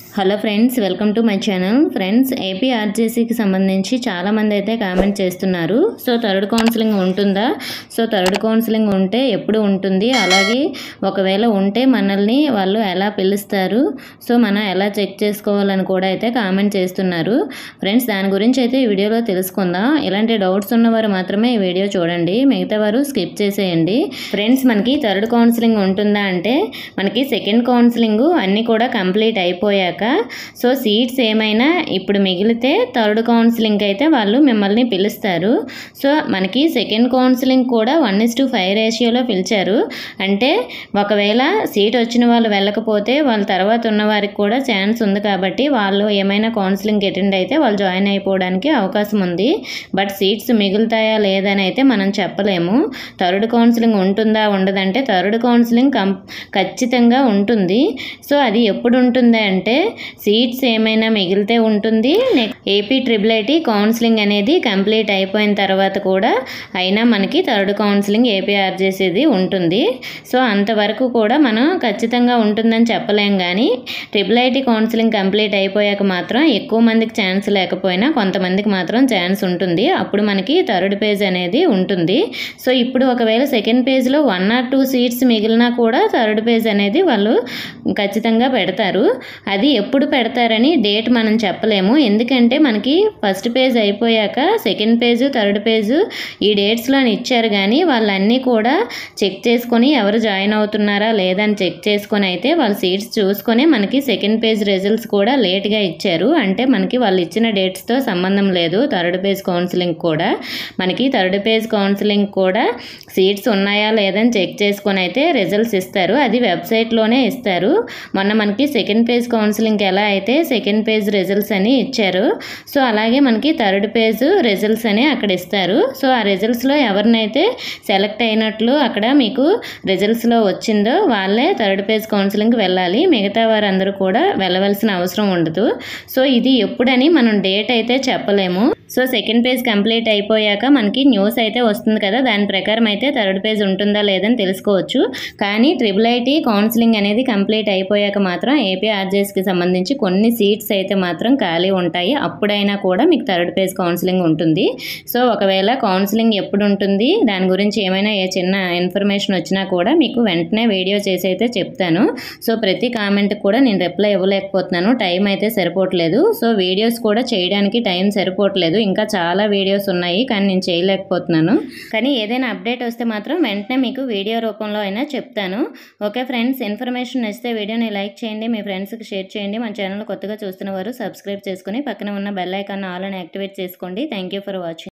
hello friends welcome to my channel friends AP ఆర్జేసీకి సంబంధించి చాలామంది అయితే కామెంట్ చేస్తున్నారు సో థర్డ్ కౌన్సిలింగ్ ఉంటుందా సో థర్డ్ కౌన్సిలింగ్ ఉంటే ఎప్పుడు ఉంటుంది అలాగే ఒకవేళ ఉంటే మనల్ని వాళ్ళు ఎలా పిలుస్తారు సో మనం ఎలా చెక్ చేసుకోవాలని కూడా అయితే కామెంట్ చేస్తున్నారు ఫ్రెండ్స్ దాని గురించి అయితే ఈ వీడియోలో తెలుసుకుందాం ఇలాంటి డౌట్స్ ఉన్నవారు మాత్రమే ఈ వీడియో చూడండి మిగతా వారు స్కిప్ చేసేయండి ఫ్రెండ్స్ మనకి థర్డ్ కౌన్సిలింగ్ ఉంటుందా అంటే మనకి సెకండ్ కౌన్సిలింగ్ అన్నీ కూడా కంప్లీట్ అయిపోయాక సో సీట్స్ ఏమైనా ఇప్పుడు మిగిలితే థర్డ్ కౌన్సిలింగ్ అయితే వాళ్ళు మిమ్మల్ని పిలుస్తారు సో మనకి సెకండ్ కౌన్సిలింగ్ కూడా వన్ ఇస్ టు ఫైవ్ రేషియోలో పిలిచారు అంటే ఒకవేళ సీట్ వచ్చిన వాళ్ళు వెళ్ళకపోతే వాళ్ళ తర్వాత ఉన్న వారికి కూడా ఛాన్స్ ఉంది కాబట్టి వాళ్ళు ఏమైనా కౌన్సిలింగ్ అటెండ్ అయితే వాళ్ళు జాయిన్ అయిపోవడానికి అవకాశం ఉంది బట్ సీట్స్ మిగులుతాయా లేదని అయితే మనం చెప్పలేము థర్డ్ కౌన్సిలింగ్ ఉంటుందా ఉండదంటే థర్డ్ కౌన్సిలింగ్ కం ఖచ్చితంగా ఉంటుంది సో అది ఎప్పుడు ఉంటుంది అంటే సీట్స్ ఏమైనా మిగిలితే ఉంటుంది next AP triple IT counselling అనేది కంప్లీట్ అయిపోయిన తర్వాత కూడా అయినా మనకి థర్డ్ కౌన్సిలింగ్ ఏపీఆర్జేసీది ఉంటుంది సో అంతవరకు కూడా మనం ఖచ్చితంగా ఉంటుందని చెప్పలేం కానీ ట్రిపుల్ ఐటీ కౌన్సిలింగ్ కంప్లీట్ అయిపోయాక మాత్రం ఎక్కువ మందికి ఛాన్స్ లేకపోయినా కొంతమందికి మాత్రం ఛాన్స్ ఉంటుంది అప్పుడు మనకి థర్డ్ పేజ్ అనేది ఉంటుంది సో ఇప్పుడు ఒకవేళ సెకండ్ పేజ్లో వన్ ఆర్ టూ సీట్స్ మిగిలినా కూడా థర్డ్ పేజ్ అనేది వాళ్ళు ఖచ్చితంగా పెడతారు అది ఎప్పుడు పెడతారని డేట్ మనం చెప్పలేము ఎందుకంటే మనకి ఫస్ట్ పేజ్ అయిపోయాక సెకండ్ పేజ్ థర్డ్ పేజ్ ఈ డేట్స్లో ఇచ్చారు కానీ వాళ్ళన్నీ కూడా చెక్ చేసుకొని ఎవరు జాయిన్ అవుతున్నారా లేదని చెక్ చేసుకొని అయితే వాళ్ళ సీట్స్ చూసుకొని మనకి సెకండ్ పేజ్ రిజల్ట్స్ కూడా లేట్గా ఇచ్చారు అంటే మనకి వాళ్ళు ఇచ్చిన డేట్స్తో సంబంధం లేదు థర్డ్ పేజ్ కౌన్సిలింగ్ కూడా మనకి థర్డ్ పేజ్ కౌన్సిలింగ్ కూడా సీట్స్ ఉన్నాయా లేదని చెక్ చేసుకొని అయితే రిజల్ట్స్ ఇస్తారు అది వెబ్సైట్లోనే ఇస్తారు మొన్న మనకి సెకండ్ పేజ్ కౌన్సిలింగ్కి ఎలా అయితే సెకండ్ పేజ్ రిజల్ట్స్ అని ఇచ్చారు సో అలాగే మనకి థర్డ్ పేజ్ రిజల్ట్స్ అని అక్కడ ఇస్తారు సో ఆ రిజల్ట్స్లో ఎవరినైతే సెలెక్ట్ అయినట్లు అక్కడ మీకు రిజల్ట్స్లో వచ్చిందో వాళ్ళే థర్డ్ పేజ్ కౌన్సిలింగ్కి వెళ్ళాలి మిగతా వారందరూ కూడా వెళ్ళవలసిన అవసరం ఉండదు సో ఇది ఎప్పుడని మనం డేట్ అయితే చెప్పలేము సో సెకండ్ పేజ్ కంప్లీట్ అయిపోయాక మనకి న్యూస్ అయితే వస్తుంది కదా దాని ప్రకారం అయితే థర్డ్ పేజ్ ఉంటుందా లేదని తెలుసుకోవచ్చు కానీ ట్రిపుల్ ఐటీ కౌన్సిలింగ్ అనేది కంప్లీట్ అయిపోయాక మాత్రం ఏపీ ఆర్జేస్కి సంబంధించి కొన్ని సీట్స్ అయితే మాత్రం ఖాళీ ఉంటాయి అప్పుడైనా కూడా మీకు థర్డ్ పేజ్ కౌన్సిలింగ్ ఉంటుంది సో ఒకవేళ కౌన్సిలింగ్ ఎప్పుడు ఉంటుంది దాని గురించి ఏమైనా ఏ చిన్న ఇన్ఫర్మేషన్ వచ్చినా కూడా మీకు వెంటనే వీడియో చేసి అయితే చెప్తాను సో ప్రతి కామెంట్కి కూడా నేను రిప్లై ఇవ్వలేకపోతున్నాను టైం అయితే సరిపోవట్లేదు సో వీడియోస్ కూడా చేయడానికి టైం సరిపోవట్లేదు ఇంకా చాలా వీడియోస్ ఉన్నాయి కానీ నేను చేయలేకపోతున్నాను కానీ ఏదైనా అప్డేట్ వస్తే మాత్రం వెంటనే మీకు వీడియో రూపంలో అయినా చెప్తాను ఓకే ఫ్రెండ్స్ ఇన్ఫర్మేషన్ నచ్చితే వీడియోని లైక్ చేయండి మీ ఫ్రెండ్స్కి షేర్ చేయండి మన ఛానల్ కొత్తగా చూస్తున్న వారు సబ్స్క్రైబ్ చేసుకుని పక్కన ఉన్న బెల్ ఐకాన్ ఆల్ అని యాక్టివేట్ చేసుకోండి థ్యాంక్ యూ ఫర్ వాచింగ్